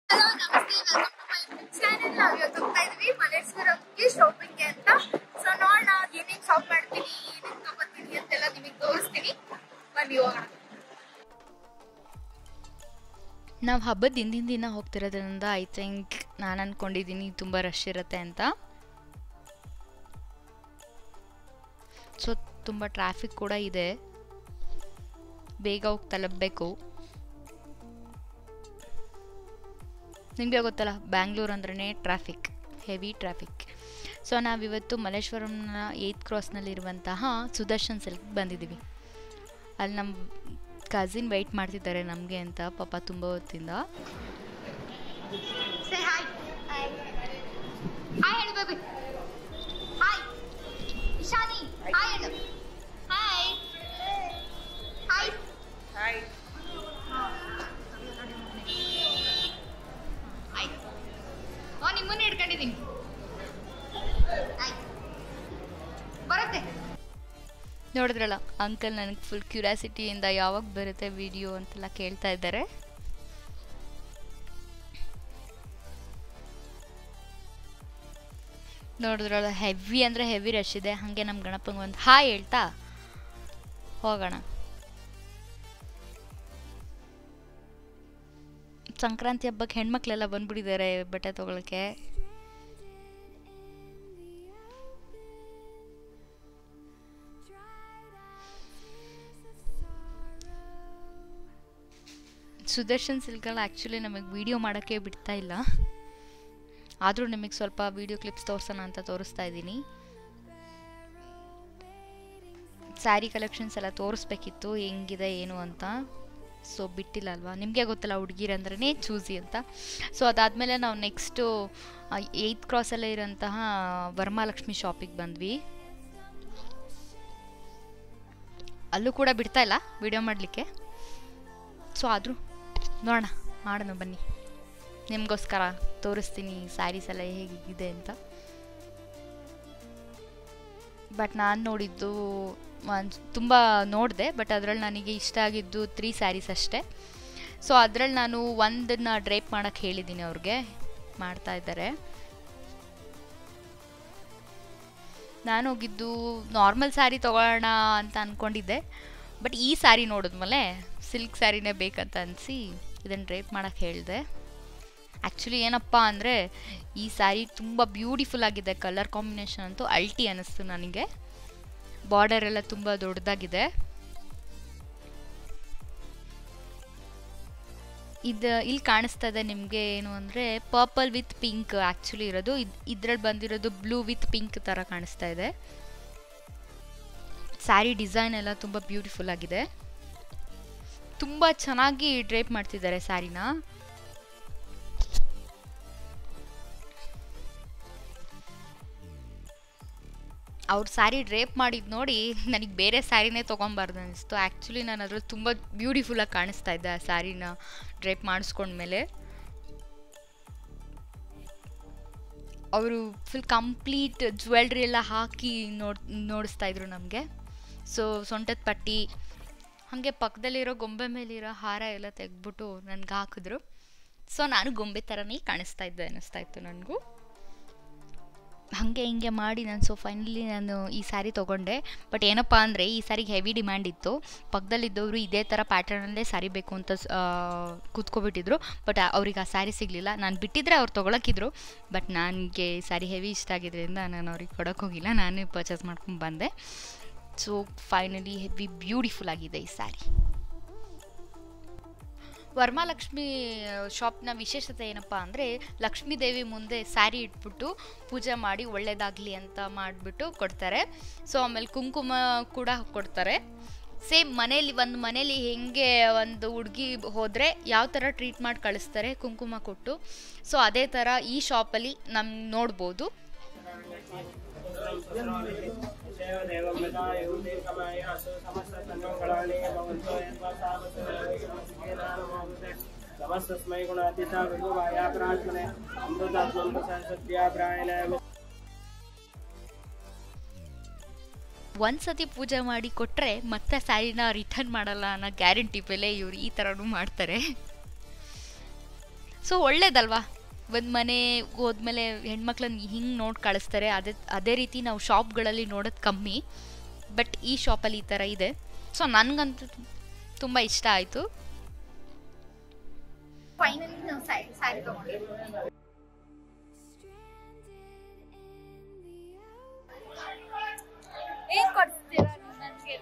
hello ನಮಸ್ತೆ welcome to my YouTube channel ನಾವು ಇವತ್ತು ಹೋಗ್ತಾ ಇದೀವಿ ಮಲೇಶ್ವರಕ್ಕೆ ಶಾಪಿಂಗ್ಗೆ ಅಂತ ಸೊ ನೋಡೋಣ ಏನೇನ್ ಶಾಪ್ ಮಾಡ್ತೀನಿ ಏನೇನ್ ತಗೋತೀನಿ ಅಂತೆಲ್ಲ ನಿಮಗೆ ತೋರಿಸ್ತೀನಿ ಬನ್ನಿ ಹೋಗೋಣ ನಾವು ಹಬ್ಬದ ಹಿಂದಿನ ದಿನ ಹೋಗ್ತಿರೋದ್ರಿಂದ ಐ ಥಿಂಕ್ ನಾನು ಅಂದ್ಕೊಂಡಿದ್ದೀನಿ ತುಂಬ ರಶ್ ಇರುತ್ತೆ ಅಂತ ಸೊ ತುಂಬ ಟ್ರಾಫಿಕ್ ಕೂಡ ಇದೆ ಬೇಗ ಹೋಗಿ ತಲುಪಬೇಕು ನಿಮಗೆ ಗೊತ್ತಲ್ಲ ಬ್ಯಾಂಗ್ಳೂರ್ ಅಂದ್ರೇ ಟ್ರಾಫಿಕ್ ಹೆವಿ ಟ್ರಾಫಿಕ್ ಸೊ ನಾವಿವತ್ತು ಮಲ್ಲೇಶ್ವರಂನ ಏಯ್ತ್ ಕ್ರಾಸ್ನಲ್ಲಿರುವಂತಹ ಸುದರ್ಶನ್ ಸಿಲ್ಕ್ ಬಂದಿದ್ದೀವಿ ಅಲ್ಲಿ ನಮ್ಮ ಕಸಿನ್ ವೆಯ್ಟ್ ಮಾಡ್ತಿದ್ದಾರೆ ನಮಗೆ ಅಂತ ಪಾಪ ತುಂಬ ಹೊತ್ತಿಂದ ಸೇ ಹಾಯ್ ಹಾಯ್ ಹಾಯ್ ಹೇಳು ಬೇಬಿ ಹಾಯ್ ಇಶಾನಿ ಹಾಯ್ ಹೇಳು ಹಾಯ್ ಹಾಯ್ ಹಾಯ್ ಆಯ್ತು ಓ ನಿಮ್ಮನ್ನ ಹಿಡ್ಕೊಂಡಿದ್ದೀನಿ ಆಯ್ತು ಬರುತ್ತೆ ನೋಡಿದ್ರಲ್ಲ ಅಂಕಲ್ ನನಗೆ ಫುಲ್ ಕ್ಯೂರಿಯಾಸಿಟಿಯಿಂದ ಯಾವಾಗ ಬರುತ್ತೆ ವಿಡಿಯೋ ಅಂತೆಲ್ಲ ಕೇಳ್ತಾ ಇದ್ದಾರೆ ನೋಡಿದ್ರಲ್ಲ ಹೆವಿ ಅಂದರೆ ಹೆವಿ ರಶ್ ಇದೆ ಹಾಗೆ ನಮ್ಮ ಗಣಪಂಗೆ ಒಂದು ಹಾಯ್ ಹೇಳ್ತಾ ಹೋಗೋಣ ಸಂಕ್ರಾಂತಿ ಹಬ್ಬಕ್ಕೆ ಹೆಣ್ಮಕ್ಳೆಲ್ಲ ಬಂದ್ಬಿಟ್ಟಿದ್ದಾರೆ ಬಟ್ಟೆ ತೊಗೊಳಕ್ಕೆ ಸುದರ್ಶನ್ ಸಿಲ್ಕಲ್ಲಿ ಆ್ಯಕ್ಚುಲಿ ನಮಗೆ ವಿಡಿಯೋ ಮಾಡೋಕ್ಕೆ ಬಿಡ್ತಾ ಇಲ್ಲ ಆದರೂ ನಿಮಗೆ ಸ್ವಲ್ಪ ವಿಡಿಯೋ ಕ್ಲಿಪ್ಸ್ ತೋರಿಸೋಣ ಅಂತ ತೋರಿಸ್ತಾ ಇದ್ದೀನಿ ಸ್ಯಾರಿ ಕಲೆಕ್ಷನ್ಸ್ ಎಲ್ಲ ತೋರಿಸ್ಬೇಕಿತ್ತು ಹೆಂಗಿದೆ ಏನು ಅಂತ ಸೊ ಬಿಟ್ಟಿಲ್ಲ ಅಲ್ವಾ ನಿಮಗೆ ಗೊತ್ತಲ್ಲ ಹುಡುಗಿರಂದ್ರೇ ಚೂಸಿ ಅಂತ ಸೊ ಅದಾದಮೇಲೆ ನಾವು ನೆಕ್ಸ್ಟು ಏಯ್ತ್ ಕ್ರಾಸಲ್ಲೇ ಇರೋಂತಹ ವರಮಹಾಲಕ್ಷ್ಮಿ ಶಾಪಿಗೆ ಬಂದ್ವಿ ಅಲ್ಲೂ ಕೂಡ ಬಿಡ್ತಾ ಇಲ್ಲ ವಿಡಿಯೋ ಮಾಡಲಿಕ್ಕೆ ಸೊ ಆದರೂ ನೋಡೋಣ ಮಾಡೋಣ ಬನ್ನಿ ನಿಮಗೋಸ್ಕರ ತೋರಿಸ್ತೀನಿ ಸ್ಯಾರೀಸ್ ಎಲ್ಲ ಹೇಗಿದೆ ಅಂತ ಬಟ್ ನಾನು ನೋಡಿದ್ದು ಒಂದು ತುಂಬ ನೋಡಿದೆ ಬಟ್ ಅದರಲ್ಲಿ ನನಗೆ ಇಷ್ಟ ಆಗಿದ್ದು ತ್ರೀ ಸ್ಯಾರೀಸ್ ಅಷ್ಟೇ ಸೊ ಅದರಲ್ಲಿ ನಾನು ಒಂದನ್ನು ಡ್ರೈಪ್ ಮಾಡೋಕ್ಕೆ ಹೇಳಿದ್ದೀನಿ ಅವ್ರಿಗೆ ಮಾಡ್ತಾ ಇದ್ದಾರೆ ನಾನು ಹೋಗಿದ್ದು ನಾರ್ಮಲ್ ಸ್ಯಾರಿ ತೊಗೊಳ್ಳೋಣ ಅಂತ ಅಂದ್ಕೊಂಡಿದ್ದೆ ಬಟ್ ಈ ಸ್ಯಾರಿ ನೋಡಿದ್ಮೇಲೆ ಸಿಲ್ಕ್ ಸ್ಯಾರಿನೇ ಬೇಕಂತ ಅನಿಸಿ ಇದನ್ನು ಡ್ರೇಪ್ ಮಾಡೋಕ್ಕೆ ಹೇಳಿದೆ ಆ್ಯಕ್ಚುಲಿ ಏನಪ್ಪ ಅಂದರೆ ಈ ಸ್ಯಾರಿ ತುಂಬ ಬ್ಯೂಟಿಫುಲ್ ಆಗಿದೆ ಕಲರ್ ಕಾಂಬಿನೇಷನ್ ಅಂತೂ ಅಲ್ಟಿ ಅನ್ನಿಸ್ತು ನನಗೆ ಬಾರ್ಡರ್ ಎಲ್ಲ ತುಂಬ ದೊಡ್ಡದಾಗಿದೆ ಇದು ಇಲ್ಲಿ ಕಾಣಿಸ್ತಾ ಇದೆ ನಿಮಗೆ ಏನು ಅಂದರೆ ಪರ್ಪಲ್ ವಿತ್ ಪಿಂಕ್ ಆ್ಯಕ್ಚುಲಿ ಇರೋದು ಇದು ಇದ್ರಲ್ಲಿ ಬಂದಿರೋದು ಬ್ಲೂ ವಿತ್ ಪಿಂಕ್ ಥರ ಕಾಣಿಸ್ತಾ ಇದೆ ಸ್ಯಾರಿ ಡಿಸೈನ್ ಎಲ್ಲ ತುಂಬ ಬ್ಯೂಟಿಫುಲ್ ಆಗಿದೆ ತುಂಬ ಚೆನ್ನಾಗಿ ಡ್ರೇಪ್ ಮಾಡ್ತಿದ್ದಾರೆ ಸ್ಯಾರಿನ ಅವ್ರ ಸ್ಯಾರಿ ಡ್ರೇಪ್ ಮಾಡಿದ್ದು ನೋಡಿ ನನಗೆ ಬೇರೆ ಸ್ಯಾರಿನೇ ತೊಗೊಬಾರ್ದು ಅನಿಸ್ತು ಆ್ಯಕ್ಚುಲಿ ನಾನು ಅದ್ರಲ್ಲಿ ತುಂಬ ಬ್ಯೂಟಿಫುಲ್ಲಾಗಿ ಕಾಣಿಸ್ತಾ ಇದ್ದೆ ಆ ಸ್ಯಾರಿನ ಡ್ರೇಪ್ ಮಾಡಿಸ್ಕೊಂಡ್ಮೇಲೆ ಅವರು ಫುಲ್ ಕಂಪ್ಲೀಟ್ ಜ್ಯುವೆಲ್ರಿ ಎಲ್ಲ ಹಾಕಿ ನೋಡ್ ನೋಡಿಸ್ತಾ ಇದ್ರು ನಮಗೆ ಸೊ ಸೊಂಟದ ಪಟ್ಟಿ ಹಾಗೆ ಪಕ್ಕದಲ್ಲಿರೋ ಗೊಂಬೆ ಮೇಲಿರೋ ಹಾರ ಎಲ್ಲ ತೆಗೆದ್ಬಿಟ್ಟು ನನಗೆ ಹಾಕಿದ್ರು ಸೊ ನಾನು ಗೊಂಬೆ ಥರನೇ ಕಾಣಿಸ್ತಾ ಇದ್ದೆ ಅನ್ನಿಸ್ತಾ ಇತ್ತು ನನಗೂ ಹಾಗೆ ಹಿಂಗೆ ಮಾಡಿ ನಾನು ಸೊ ಫೈನಲಿ ನಾನು ಈ ಸ್ಯಾರಿ ತೊಗೊಂಡೆ ಬಟ್ ಏನಪ್ಪ ಅಂದರೆ ಈ ಸ್ಯಾರಿಗೆ ಹೆವಿ ಡಿಮ್ಯಾಂಡ್ ಇತ್ತು ಪಕ್ಕದಲ್ಲಿದ್ದವರು ಇದೇ ಥರ ಪ್ಯಾಟರ್ನಲ್ಲೇ ಸ್ಯಾರಿ ಬೇಕು ಅಂತ ಕೂತ್ಕೊಬಿಟ್ಟಿದ್ರು ಬಟ್ ಅವ್ರಿಗೆ ಆ ಸ್ಯಾರಿ ಸಿಗಲಿಲ್ಲ ನಾನು ಬಿಟ್ಟಿದ್ರೆ ಅವ್ರು ತೊಗೊಳಕ್ಕಿದ್ರು ಬಟ್ ನನಗೆ ಸ್ಯಾರಿ ಹೆವಿ ಇಷ್ಟ ಆಗಿದ್ದರಿಂದ ನಾನು ಅವ್ರಿಗೆ ಕೊಡೋಕೆ ಹೋಗಿಲ್ಲ ನಾನೇ ಪರ್ಚೇಸ್ ಮಾಡ್ಕೊಂಡು ಬಂದೆ ಸೊ ಫೈನಲಿ ಹೆವಿ ಬ್ಯೂಟಿಫುಲ್ ಆಗಿದೆ ಈ ಸ್ಯಾರಿ ವರಮಹಾಲಕ್ಷ್ಮಿ ಶಾಪ್ನ ವಿಶೇಷತೆ ಏನಪ್ಪ ಅಂದರೆ ಲಕ್ಷ್ಮೀ ದೇವಿ ಮುಂದೆ ಸ್ಯಾರಿ ಇಟ್ಬಿಟ್ಟು ಪೂಜೆ ಮಾಡಿ ಒಳ್ಳೇದಾಗಲಿ ಅಂತ ಮಾಡಿಬಿಟ್ಟು ಕೊಡ್ತಾರೆ ಸೊ ಆಮೇಲೆ ಕುಂಕುಮ ಕೂಡ ಕೊಡ್ತಾರೆ ಸೇಮ್ ಮನೇಲಿ ಒಂದು ಮನೇಲಿ ಹೆಂಗೆ ಒಂದು ಹುಡುಗಿ ಹೋದರೆ ಯಾವ ಥರ ಟ್ರೀಟ್ ಮಾಡಿ ಕಳಿಸ್ತಾರೆ ಕುಂಕುಮ ಕೊಟ್ಟು ಸೊ ಅದೇ ಥರ ಈ ಶಾಪಲ್ಲಿ ನಮ್ಮ ನೋಡ್ಬೋದು नमस्तस्मै गुणातीता विभुवाया प्रात्मने अमृतात्मं प्रसादसत्या प्रायणाय ಒಂದ್ಸತಿ ಪೂಜೆ ಮಾಡಿ ಕೊಟ್ಟರೆ ಮತ್ತೆ ಸ್ಯಾರಿನ ರಿಟರ್ನ್ ಮಾಡಲ್ಲ ಅನ್ನೋ ಗ್ಯಾರಂಟಿ ಮೇಲೆ ಇವ್ರು ಈ ಥರನೂ ಮಾಡ್ತಾರೆ ಸೊ ಒಳ್ಳೇದಲ್ವಾ ಒಂದು ಮನೆ ಹೋದ್ಮೇಲೆ ಹೆಣ್ಮಕ್ಳನ್ನ ಹಿಂಗೆ ನೋಡಿ ಕಳಿಸ್ತಾರೆ ಅದೇ ಅದೇ ರೀತಿ ನಾವು ಶಾಪ್ಗಳಲ್ಲಿ ನೋಡೋದು ಕಮ್ಮಿ ಬಟ್ ಈ ಶಾಪಲ್ಲಿ ಈ ಥರ ಇದೆ ಸೊ ನನಗಂತೂ ತುಂಬ ಇಷ್ಟ ಆಯಿತು ಫೈನಲಿ ನಾವು ಸ್ಯಾರಿ ಸ್ಯಾರಿ ತಗೊಂಡ್ವಿ ಏನ್ ಕೊಡ್ತೀರಾ ನೀವು ನನ್ಗೆ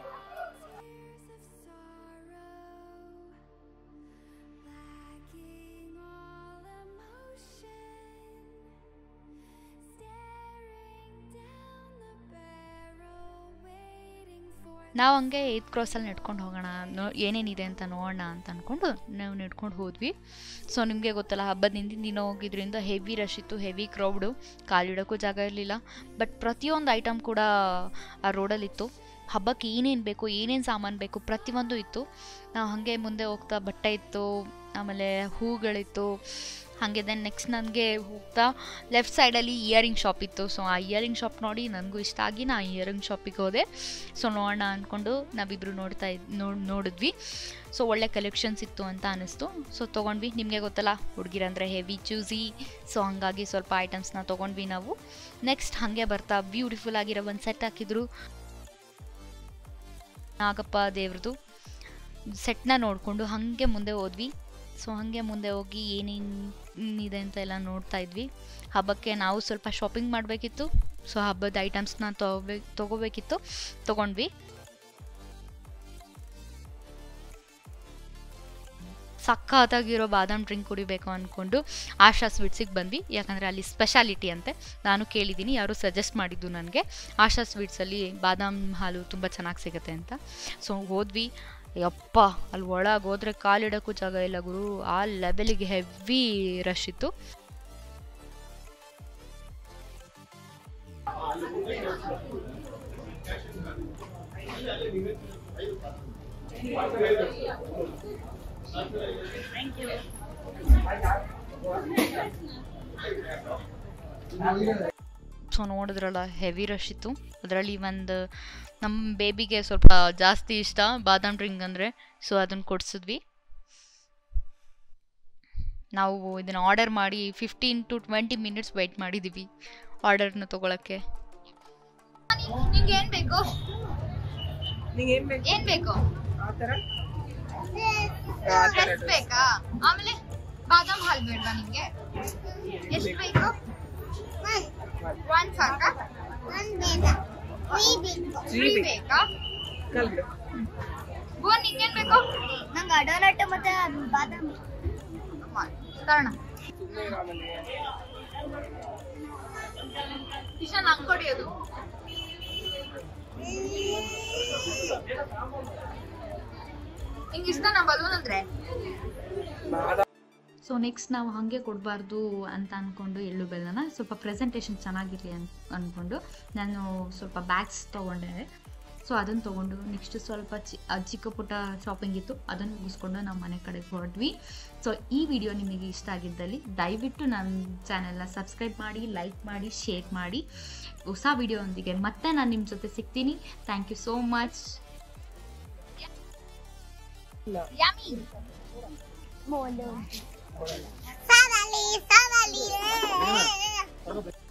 ನಾವು ಹಂಗೆ ಏತ್ ಕ್ರಾಸಲ್ಲಿ ನಡ್ಕೊಂಡು ಹೋಗೋಣ ನೋ ಏನೇನಿದೆ ಅಂತ ನೋಡೋಣ ಅಂತ ಅಂದ್ಕೊಂಡು ನಾವು ನಡ್ಕೊಂಡು ಹೋದ್ವಿ ಸೊ ನಿಮಗೆ ಗೊತ್ತಲ್ಲ ಹಬ್ಬದ ಹಿಂದಿನ ದಿನ ಹೋಗಿದ್ರಿಂದ ಹೆವಿ ರಶ್ ಇತ್ತು ಹೆವಿ ಕ್ರೌಡು ಕಾಲಿಡೋಕ್ಕೂ ಜಾಗ ಇರಲಿಲ್ಲ ಬಟ್ ಪ್ರತಿಯೊಂದು ಐಟಮ್ ಕೂಡ ಆ ರೋಡಲ್ಲಿತ್ತು ಹಬ್ಬಕ್ಕೆ ಏನೇನು ಬೇಕು ಏನೇನು ಸಾಮಾನು ಬೇಕು ಪ್ರತಿಯೊಂದು ಇತ್ತು ನಾವು ಹಾಗೆ ಮುಂದೆ ಹೋಗ್ತಾ ಬಟ್ಟೆ ಇತ್ತು ಆಮೇಲೆ ಹೂಗಳಿತ್ತು ಹಾಗೆ ದೆನ್ ನೆಕ್ಸ್ಟ್ ನನಗೆ ಹೋಗ್ತಾ ಲೆಫ್ಟ್ ಸೈಡಲ್ಲಿ ಇಯರಿಂಗ್ ಶಾಪ್ ಇತ್ತು ಸೊ ಆ ಇಯರಿಂಗ್ ಶಾಪ್ ನೋಡಿ ನನಗೂ ಇಷ್ಟ ಆಗಿ ನಾ ಇಯರಿಂಗ್ ಶಾಪಿಗೆ ಹೋದೆ ಸೊ ನೋಡೋಣ ಅಂದ್ಕೊಂಡು ನಾವಿಬ್ಬರು ನೋಡ್ತಾ ಇದ್ ನೋಡ್ ನೋಡಿದ್ವಿ ಸೊ ಒಳ್ಳೆ ಕಲೆಕ್ಷನ್ಸ್ ಇತ್ತು ಅಂತ ಅನ್ನಿಸ್ತು ಸೊ ತೊಗೊಂಡ್ವಿ ನಿಮಗೆ ಗೊತ್ತಲ್ಲ ಹುಡುಗಿರಂದರೆ ಹೆವಿ ಚೂಸಿ ಸೊ ಹಾಗಾಗಿ ಸ್ವಲ್ಪ ಐಟಮ್ಸ್ನ ತೊಗೊಂಡ್ವಿ ನಾವು ನೆಕ್ಸ್ಟ್ ಹಾಗೆ ಬರ್ತಾ ಬ್ಯೂಟಿಫುಲ್ ಆಗಿರೋ ಒಂದು ಸೆಟ್ ಹಾಕಿದ್ರು ನಾಗಪ್ಪ ದೇವ್ರದ್ದು ಸೆಟ್ನ ನೋಡಿಕೊಂಡು ಹಾಗೆ ಮುಂದೆ ಹೋದ್ವಿ ಸೊ ಹಾಗೆ ಮುಂದೆ ಹೋಗಿ ಏನೇನಿದೆ ಅಂತ ಎಲ್ಲ ನೋಡ್ತಾ ಇದ್ವಿ ಹಬ್ಬಕ್ಕೆ ನಾವು ಸ್ವಲ್ಪ ಶಾಪಿಂಗ್ ಮಾಡಬೇಕಿತ್ತು ಸೊ ಹಬ್ಬದ ಐಟಮ್ಸ್ನ ತಗೋಬೇ ತೊಗೋಬೇಕಿತ್ತು ತೊಗೊಂಡ್ವಿ ಸಖತ್ತಾಗಿರೋ ಬಾದಾಮ್ ಡ್ರಿಂಕ್ ಕುಡಿಬೇಕು ಅಂದ್ಕೊಂಡು ಆಶಾ ಸ್ವೀಟ್ಸಿಗೆ ಬಂದ್ವಿ ಯಾಕಂದರೆ ಅಲ್ಲಿ ಸ್ಪೆಷಾಲಿಟಿ ಅಂತೆ ನಾನು ಕೇಳಿದ್ದೀನಿ ಯಾರು ಸಜೆಸ್ಟ್ ಮಾಡಿದ್ದು ನನಗೆ ಆಶಾ ಸ್ವೀಟ್ಸಲ್ಲಿ ಬಾದಾಮ್ ಹಾಲು ತುಂಬ ಚೆನ್ನಾಗಿ ಸಿಗುತ್ತೆ ಅಂತ ಸೊ ಹೋದ್ವಿ ಯಪ್ಪ ಅಲ್ಲಿ ಒಳಗೆ ಹೋದ್ರೆ ಕಾಲಿಡೋಕ್ಕೂ ಜಾಗ ಇಲ್ಲ ಗುರು ಆ ಲೆವೆಲಿಗೆ ಹೆವಿ ರಶ್ ಇತ್ತು ಸೊ ನೋಡಿದ್ರಲ್ಲ ಹೆವಿ ರಶ್ ಇತ್ತು ಅದರಲ್ಲಿ ಒಂದು ನಮ್ಮ ಬೇಬಿಗೆ ಸ್ವಲ್ಪ ಜಾಸ್ತಿ ಇಷ್ಟ ಬಾದಾಮ್ ಡ್ರಿಂಕ್ ಅಂದರೆ ಸೊ ಅದನ್ನು ಕೊಡಿಸಿದ್ವಿ ನಾವು ಇದನ್ನು ಆರ್ಡರ್ ಮಾಡಿ fifteen to twenty minutes wait ಮಾಡಿದ್ದೀವಿ ಆರ್ಡರ್ನ ತೊಗೊಳಕ್ಕೆ ನಿಂಗೆ ಏನ್ ಬೇಕು ನಿಂಗೆ ಏನ್ ಬೇಕು ಏನ್ ಬೇಕು ಆ ಥರ ಡ್ರೆಸ್ ಬೇಕಾ ಆಮೇಲೆ ಬಾದಾಮ್ ಹಾಲ್ ಬೇಡ್ವಾ ನಿಂಗೆ ಎಷ್ಟು ಬೇಕು ಒಂದ್ ಸಾಕಾ ತ್ರೀ ಬೇಕಾ ಕಲ್ಬಿಡು ಓ ನಿಂಗೇನ್ ಬೇಕು ನಂಗೆ ಅಡೋನಟ್ ಮತ್ತೆ ಬಾದಾಮಿ ತರೋಣ ಸುಮ್ಮನೆ ಇರೋ ಆಮೇಲೆ ಕಿಶನ್ ಹಂಗ್ ಕೊಡಿಯೋದು ನಿಂಗೆ ಇಷ್ಟನಾ ಬಲೂನ್ ಅಂದ್ರೆ ಬಾದಾಮ್ ಸೊ ನೆಕ್ಸ್ಟ್ ನಾವು ಹಾಗೆ ಕೊಡಬಾರ್ದು ಅಂತ ಅಂದ್ಕೊಂಡು ಎಳ್ಳು ಬೆಲ್ಲನ ಸ್ವಲ್ಪ ಪ್ರೆಸೆಂಟೇಷನ್ ಚೆನ್ನಾಗಿರಲಿ ಅನ್ ಅಂದ್ಕೊಂಡು ನಾನು ಸ್ವಲ್ಪ ಬ್ಯಾಗ್ಸ್ ತೊಗೊಂಡೆ ಸೊ ಅದನ್ನು ತೊಗೊಂಡು ನೆಕ್ಸ್ಟ್ ಸ್ವಲ್ಪ ಚಿ ಆ ಚಿಕ್ಕ ಪುಟ್ಟ ಶಾಪಿಂಗ್ ಇತ್ತು ಅದನ್ನು ಮುಗಿಸ್ಕೊಂಡು ನಾವು ಮನೆ ಕಡೆಗೆ ಹೊರಟ್ವಿ ಸೊ ಈ ವಿಡಿಯೋ ನಿಮಗೆ ಇಷ್ಟ ಆಗಿದ್ದಲ್ಲಿ ದಯವಿಟ್ಟು ನನ್ನ ಚಾನೆಲ್ನ ಸಬ್ಸ್ಕ್ರೈಬ್ ಮಾಡಿ ಲೈಕ್ ಮಾಡಿ ಶೇರ್ ಮಾಡಿ ಹೊಸ ವಿಡಿಯೋದೊಂದಿಗೆ ಮತ್ತೆ ನಾನು ನಿಮ್ಮ ಜೊತೆ ಸಿಗ್ತೀನಿ thank you so much yummy ಸಾವಲಿ ಸಾವಲಿ